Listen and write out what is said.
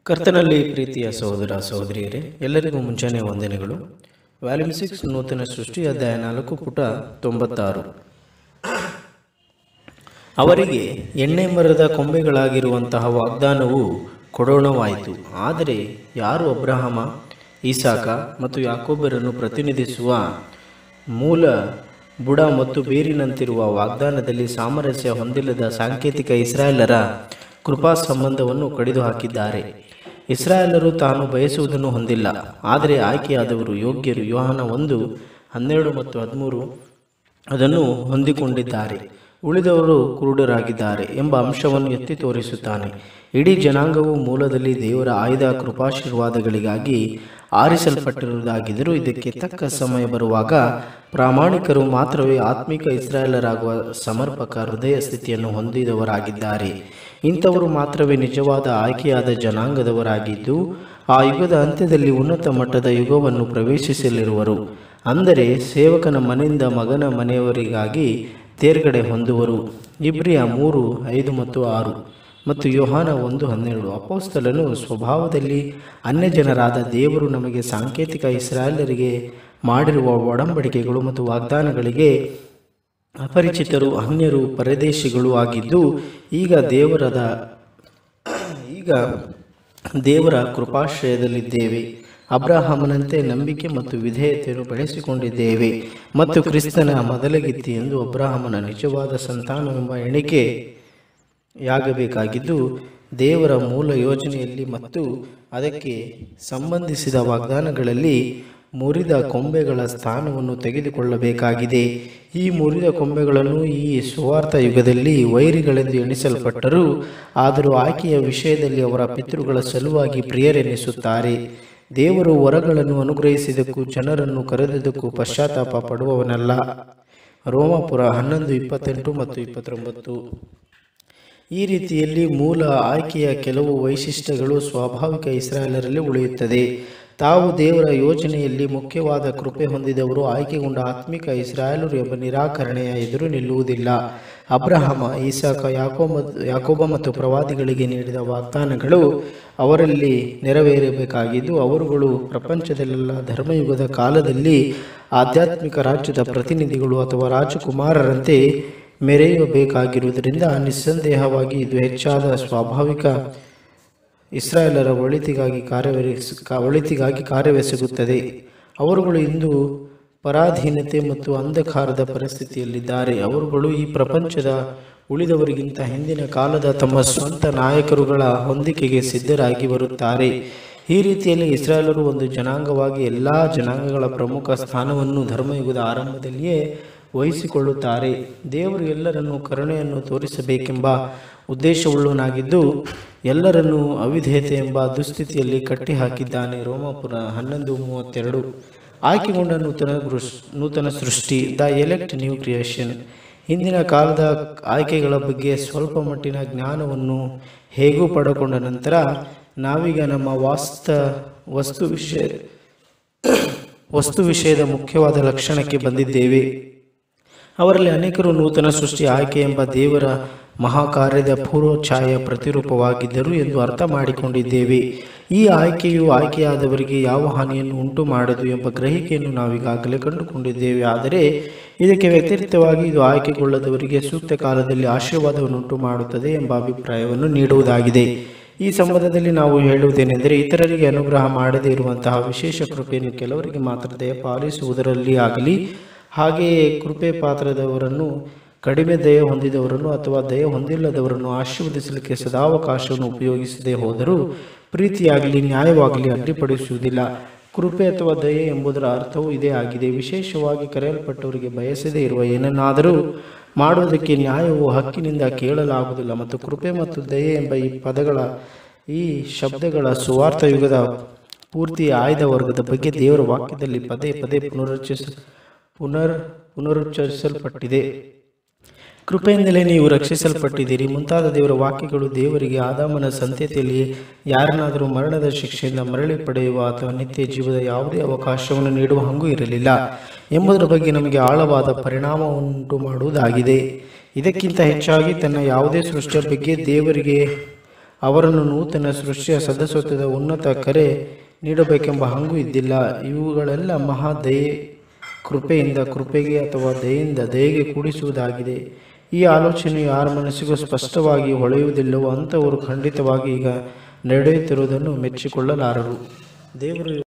ಕರ್ತನಲ್ಲಿ ಪ್ರೀತಿಯ ಸಹೋದರ ಸಹೋದರಿಯರೇ ಎಲ್ಲರಿಗೂ ಮುಂಚಾನೆ ವಂದನೆಗಳು ವ್ಯಾಲ್ಯೂಮ್ ಸಿಕ್ಸ್ ನೂತನ ಸೃಷ್ಟಿ ಅಧ್ಯಾಯ ನಾಲ್ಕು ಪುಟ ತೊಂಬತ್ತಾರು ಅವರಿಗೆ ಎಣ್ಣೆ ಮರದ ಕೊಂಬೆಗಳಾಗಿರುವಂತಹ ವಾಗ್ದಾನವು ಕೊಡೋಣವಾಯಿತು ಆದರೆ ಯಾರು ಅಬ್ರಹಮ ಈಸಾಕ ಮತ್ತು ಯಾಕೋಬರನ್ನು ಪ್ರತಿನಿಧಿಸುವ ಮೂಲ ಬುಡ ಮತ್ತು ಬೇರಿನಂತಿರುವ ವಾಗ್ದಾನದಲ್ಲಿ ಸಾಮರಸ್ಯ ಹೊಂದಿಲ್ಲದ ಸಾಂಕೇತಿಕ ಇಸ್ರಾಯೇಲರ ಕೃಪಾ ಸಂಬಂಧವನ್ನು ಕಡಿದು ಹಾಕಿದ್ದಾರೆ ಇಸ್ರಾಯೇಲರು ತಾನು ಬಯಸುವುದನ್ನು ಹೊಂದಿಲ್ಲ ಆದರೆ ಆಯ್ಕೆಯಾದವರು ಯೋಗ್ಯರು ಯೋಹಾನ ಒಂದು ಹನ್ನೆರಡು ಮತ್ತು ಹದಿಮೂರು ಅದನ್ನು ಹೊಂದಿಕೊಂಡಿದ್ದಾರೆ ಉಳಿದವರು ಕುರುಡರಾಗಿದ್ದಾರೆ ಎಂಬ ಅಂಶವನ್ನು ಎತ್ತಿ ತೋರಿಸುತ್ತಾನೆ ಇಡೀ ಜನಾಂಗವು ಮೂಲದಲ್ಲಿ ದೇವರ ಆಯ್ದ ಕೃಪಾಶೀರ್ವಾದಗಳಿಗಾಗಿ ಆರಿಸಲ್ಪಟ್ಟಿರುವುದಾಗಿದ್ದರೂ ಇದಕ್ಕೆ ತಕ್ಕ ಸಮಯ ಬರುವಾಗ ಪ್ರಾಮಾಣಿಕರು ಮಾತ್ರವೇ ಆತ್ಮಿಕ ಇಸ್ರಾಯೇಲರಾಗುವ ಸಮರ್ಪಕ ಹೃದಯ ಸ್ಥಿತಿಯನ್ನು ಹೊಂದಿದವರಾಗಿದ್ದಾರೆ ಇಂಥವರು ಮಾತ್ರವೇ ನಿಜವಾದ ಆಯ್ಕೆಯಾದ ಜನಾಂಗದವರಾಗಿದ್ದು ಆ ಯುಗದ ಅಂತ್ಯದಲ್ಲಿ ಉನ್ನತ ಮಟ್ಟದ ಯುಗವನ್ನು ಪ್ರವೇಶಿಸಲಿರುವರು ಅಂದರೆ ಸೇವಕನ ಮನೆಯಿಂದ ಮಗನ ಮನೆಯವರಿಗಾಗಿ ತೇರ್ಗಡೆ ಹೊಂದುವರು ಇಬ್ರಿಯ ಮೂರು ಐದು ಮತ್ತು ಆರು ಮತ್ತು ಯೋಹಾನ ಒಂದು ಹನ್ನೆರಡು ಅಪೋಸ್ತಲನು ಸ್ವಭಾವದಲ್ಲಿ ಅನ್ಯಜನರಾದ ದೇವರು ನಮಗೆ ಸಾಂಕೇತಿಕ ಇಸ್ರಾಯೇಲರಿಗೆ ಮಾಡಿರುವ ಒಡಂಬಡಿಕೆಗಳು ಮತ್ತು ವಾಗ್ದಾನಗಳಿಗೆ ಅಪರಿಚಿತರು ಅನ್ಯರು ಪರದೇಶಿಗಳು ಆಗಿದ್ದು ಈಗ ದೇವರದ ಈಗ ದೇವರ ಕೃಪಾಶ್ರಯದಲ್ಲಿದ್ದೇವೆ ಅಬ್ರಹಾಮನಂತೆ ನಂಬಿಕೆ ಮತ್ತು ವಿಧೇಯತೆಯನ್ನು ಬೆಳೆಸಿಕೊಂಡಿದ್ದೇವೆ ಮತ್ತು ಕ್ರಿಸ್ತನ ಮೊದಲಗಿತ್ತಿ ಎಂದು ಅಬ್ರಹಾಮನ ನಿಜವಾದ ಸಂತಾನವೆಂಬ ಎಣಿಕೆ ಯಾಗಬೇಕಾಗಿದ್ದು ದೇವರ ಮೂಲ ಯೋಜನೆಯಲ್ಲಿ ಮತ್ತು ಅದಕ್ಕೆ ಸಂಬಂಧಿಸಿದ ವಾಗ್ದಾನಗಳಲ್ಲಿ ಮುರಿದ ಕೊಂಬೆಗಳ ಸ್ಥಾನವನ್ನು ತೆಗೆದುಕೊಳ್ಳಬೇಕಾಗಿದೆ ಈ ಮುರಿದ ಕೊಂಬೆಗಳನ್ನು ಈ ಸುವಾರ್ಥ ಯುಗದಲ್ಲಿ ವೈರಿಗಳೆಂದು ಎಣಿಸಲ್ಪಟ್ಟರೂ ಆದರೂ ಆಕೆಯ ವಿಷಯದಲ್ಲಿ ಅವರ ಪಿತೃಗಳ ಸಲುವಾಗಿ ಪ್ರಿಯರೆನಿಸುತ್ತಾರೆ ದೇವರು ವರಗಳನ್ನು ಅನುಗ್ರಹಿಸಿದಕ್ಕೂ ಜನರನ್ನು ಕರೆದದಕ್ಕೂ ಪಶ್ಚಾತ್ತಾಪ ಪಡುವವನಲ್ಲ ರೋಮಾಪುರ ಹನ್ನೊಂದು ಇಪ್ಪತ್ತೆಂಟು ಮತ್ತು ಇಪ್ಪತ್ತೊಂಬತ್ತು ಈ ರೀತಿಯಲ್ಲಿ ಮೂಲ ಆಯ್ಕೆಯ ಕೆಲವು ವೈಶಿಷ್ಟ್ಯಗಳು ಸ್ವಾಭಾವಿಕ ಇಸ್ರಾಯೇಲರಲ್ಲಿ ಉಳಿಯುತ್ತದೆ ತಾವು ದೇವರ ಯೋಜನೆಯಲ್ಲಿ ಮುಖ್ಯವಾದ ಕೃಪೆ ಹೊಂದಿದವರು ಆಯ್ಕೆಗೊಂಡ ಆತ್ಮಿಕ ಇಸ್ರಾಯೇಲರು ಎಂಬ ನಿರಾಕರಣೆಯ ಎದುರು ನಿಲ್ಲುವುದಿಲ್ಲ ಅಬ್ರಹಮ ಈಸಾಕ ಯಾಕೋಬ ಯಾಕೋಬ ಮತ್ತು ಪ್ರವಾದಿಗಳಿಗೆ ನೀಡಿದ ವಾಗ್ದಾನಗಳು ಅವರಲ್ಲಿ ನೆರವೇರಬೇಕಾಗಿದ್ದು ಅವರುಗಳು ಪ್ರಪಂಚದಲ್ಲೆಲ್ಲ ಧರ್ಮಯುಗದ ಕಾಲದಲ್ಲಿ ಆಧ್ಯಾತ್ಮಿಕ ರಾಜ್ಯದ ಪ್ರತಿನಿಧಿಗಳು ಅಥವಾ ರಾಜಕುಮಾರರಂತೆ ಮೆರೆಯಬೇಕಾಗಿರುವುದರಿಂದ ನಿಸ್ಸಂದೇಹವಾಗಿ ಇದು ಹೆಚ್ಚಾದ ಸ್ವಾಭಾವಿಕ ಇಸ್ರಾಯೇಲರ ಒಳಿತಿಗಾಗಿ ಕಾರ್ಯವೆಸ ಒಳಿತಿಗಾಗಿ ಕಾರ್ಯವೆಸಗುತ್ತದೆ ಅವರುಗಳು ಇಂದು ಪರಾಧೀನತೆ ಮತ್ತು ಅಂಧಕಾರದ ಪರಿಸ್ಥಿತಿಯಲ್ಲಿದ್ದಾರೆ ಅವರುಗಳು ಈ ಪ್ರಪಂಚದ ಉಳಿದವರಿಗಿಂತ ಹಿಂದಿನ ಕಾಲದ ತಮ್ಮ ಸ್ವಂತ ನಾಯಕರುಗಳ ಹೊಂದಿಕೆಗೆ ಸಿದ್ಧರಾಗಿ ಬರುತ್ತಾರೆ ಈ ರೀತಿಯಲ್ಲಿ ಇಸ್ರಾಯೇಲರು ಒಂದು ಜನಾಂಗವಾಗಿ ಎಲ್ಲ ಜನಾಂಗಗಳ ಪ್ರಮುಖ ಸ್ಥಾನವನ್ನು ಧರ್ಮಯುಗದ ಆರಂಭದಲ್ಲಿಯೇ ವಹಿಸಿಕೊಳ್ಳುತ್ತಾರೆ ದೇವರು ಎಲ್ಲರನ್ನೂ ಕರುಣೆಯನ್ನು ತೋರಿಸಬೇಕೆಂಬ ಉದ್ದೇಶವುಳ್ಳವನಾಗಿದ್ದು ಎಲ್ಲರನ್ನೂ ಅವಿಧೇಯತೆ ಎಂಬ ದುಸ್ಥಿತಿಯಲ್ಲಿ ಕಟ್ಟಿಹಾಕಿದ್ದಾನೆ ರೋಮಾಪುರ ಹನ್ನೊಂದು ಮೂವತ್ತೆರಡು ಆಯ್ಕೆಗೊಂಡ ನೂತನ ಗೃಷ್ ನೂತನ ಸೃಷ್ಟಿ ದ ಎಲೆಕ್ಟ್ ನ್ಯೂ ಕ್ರಿಯೇಷನ್ ಹಿಂದಿನ ಕಾಲದ ಆಯ್ಕೆಗಳ ಬಗ್ಗೆ ಸ್ವಲ್ಪ ಮಟ್ಟಿನ ಜ್ಞಾನವನ್ನು ಹೇಗೂ ಪಡೆದುಕೊಂಡ ನಂತರ ನಾವೀಗ ನಮ್ಮ ವಾಸ್ತ ವಸ್ತು ವಿಷಯ ವಸ್ತು ವಿಷಯದ ಮುಖ್ಯವಾದ ಲಕ್ಷಣಕ್ಕೆ ಬಂದಿದ್ದೇವೆ ಅವರಲ್ಲಿ ಅನೇಕರು ನೂತನ ಸೃಷ್ಟಿ ಆಯ್ಕೆ ಎಂಬ ದೇವರ ಮಹಾಕಾರ್ಯದ ಪೂರ್ವಛಾಯ ಪ್ರತಿರೂಪವಾಗಿದ್ದರು ಎಂದು ಅರ್ಥ ಮಾಡಿಕೊಂಡಿದ್ದೇವೆ ಈ ಆಯ್ಕೆಯು ಆಯ್ಕೆಯಾದವರಿಗೆ ಯಾವ ಹಾನಿಯನ್ನು ಉಂಟು ಮಾಡದು ಎಂಬ ಗ್ರಹಿಕೆಯನ್ನು ನಾವೀಗಾಗಲೇ ಕಂಡುಕೊಂಡಿದ್ದೇವೆ ಆದರೆ ಇದಕ್ಕೆ ವ್ಯತಿರಿಕ್ತವಾಗಿ ಇದು ಆಯ್ಕೆಗೊಳ್ಳದವರಿಗೆ ಸೂಕ್ತ ಕಾಲದಲ್ಲಿ ಆಶೀರ್ವಾದವನ್ನು ಉಂಟು ಮಾಡುತ್ತದೆ ಎಂಬ ಅಭಿಪ್ರಾಯವನ್ನು ನೀಡುವುದಾಗಿದೆ ಈ ಸಂಬಂಧದಲ್ಲಿ ನಾವು ಹೇಳುವುದೇನೆಂದರೆ ಇತರರಿಗೆ ಅನುಗ್ರಹ ಮಾಡದೇ ಇರುವಂತಹ ವಿಶೇಷ ಕೃಪೆಯನ್ನು ಕೆಲವರಿಗೆ ಮಾತ್ರ ದಯಪಾಲಿಸುವುದರಲ್ಲಿ ಆಗಲಿ ಹಾಗೆಯೇ ಕೃಪೆ ಪಾತ್ರದವರನ್ನು ಕಡಿಮೆ ದಯ ಹೊಂದಿದವರನ್ನು ಅಥವಾ ದಯ ಹೊಂದಿಲ್ಲದವರನ್ನು ಆಶೀರ್ವದಿಸಲಿಕ್ಕೆ ಸದಾವಕಾಶವನ್ನು ಉಪಯೋಗಿಸದೆ ಹೋದರೂ ಪ್ರೀತಿಯಾಗಲಿ ನ್ಯಾಯವಾಗಲಿ ಅಡ್ಡಿಪಡಿಸುವುದಿಲ್ಲ ಕೃಪೆ ಅಥವಾ ದಯೆ ಎಂಬುದರ ಅರ್ಥವೂ ಇದೇ ಆಗಿದೆ ವಿಶೇಷವಾಗಿ ಕರೆಯಲ್ಪಟ್ಟವರಿಗೆ ಬಯಸದೇ ಇರುವ ಏನನ್ನಾದರೂ ಮಾಡುವುದಕ್ಕೆ ನ್ಯಾಯವು ಹಕ್ಕಿನಿಂದ ಕೇಳಲಾಗುವುದಿಲ್ಲ ಮತ್ತು ಕೃಪೆ ಮತ್ತು ದಯೆ ಎಂಬ ಈ ಪದಗಳ ಈ ಶಬ್ದಗಳ ಸುವಾರ್ಥ ಯುಗದ ಪೂರ್ತಿ ಆಯ್ದ ವರ್ಗದ ಬಗ್ಗೆ ದೇವರ ವಾಕ್ಯದಲ್ಲಿ ಪದೇ ಪದೇ ಪುನರುಚ್ಚರಿಸ ಪುನರ್ ಪುನರುಚ್ಚರಿಸಲ್ಪಟ್ಟಿದೆ ಕೃಪೆಯಿಂದಲೇ ನೀವು ರಕ್ಷಿಸಲ್ಪಟ್ಟಿದ್ದೀರಿ ಮುಂತಾದ ದೇವರ ವಾಕ್ಯಗಳು ದೇವರಿಗೆ ಆದಾಮನ ಸಂತತಿಯಲ್ಲಿ ಯಾರನ್ನಾದರೂ ಮರಣದ ಶಿಕ್ಷೆಯಿಂದ ಮರಳಿ ಪಡೆಯುವ ಅಥವಾ ನಿತ್ಯ ಜೀವದ ಯಾವುದೇ ಅವಕಾಶವನ್ನು ನೀಡುವ ಹಂಗೂ ಇರಲಿಲ್ಲ ಎಂಬುದರ ಬಗ್ಗೆ ನಮಗೆ ಆಳವಾದ ಪರಿಣಾಮವನ್ನುಂಟು ಮಾಡುವುದಾಗಿದೆ ಇದಕ್ಕಿಂತ ಹೆಚ್ಚಾಗಿ ತನ್ನ ಯಾವುದೇ ಸೃಷ್ಟಿಯ ಬಗ್ಗೆ ದೇವರಿಗೆ ಅವರನ್ನು ನೂತನ ಸೃಷ್ಟಿಯ ಸದಸ್ಯತ್ವದ ಉನ್ನತ ಕರೆ ನೀಡಬೇಕೆಂಬ ಹಂಗು ಇದ್ದಿಲ್ಲ ಇವುಗಳೆಲ್ಲ ಮಹಾ ದಯೆ ಕೃಪೆಯಿಂದ ಕೃಪೆಗೆ ಅಥವಾ ದಯೆಯಿಂದ ದಯೆಗೆ ಕೂಡಿಸುವುದಾಗಿದೆ ಈ ಆಲೋಚನೆಯು ಯಾರ ಮನಸ್ಸಿಗೂ ಸ್ಪಷ್ಟವಾಗಿ ಹೊಳೆಯುವುದಿಲ್ಲವೋ ಅಂಥವರು ಖಂಡಿತವಾಗಿ ಈಗ ನಡೆಯುತ್ತಿರುವುದನ್ನು ಮೆಚ್ಚಿಕೊಳ್ಳಲಾರರು ದೇವರು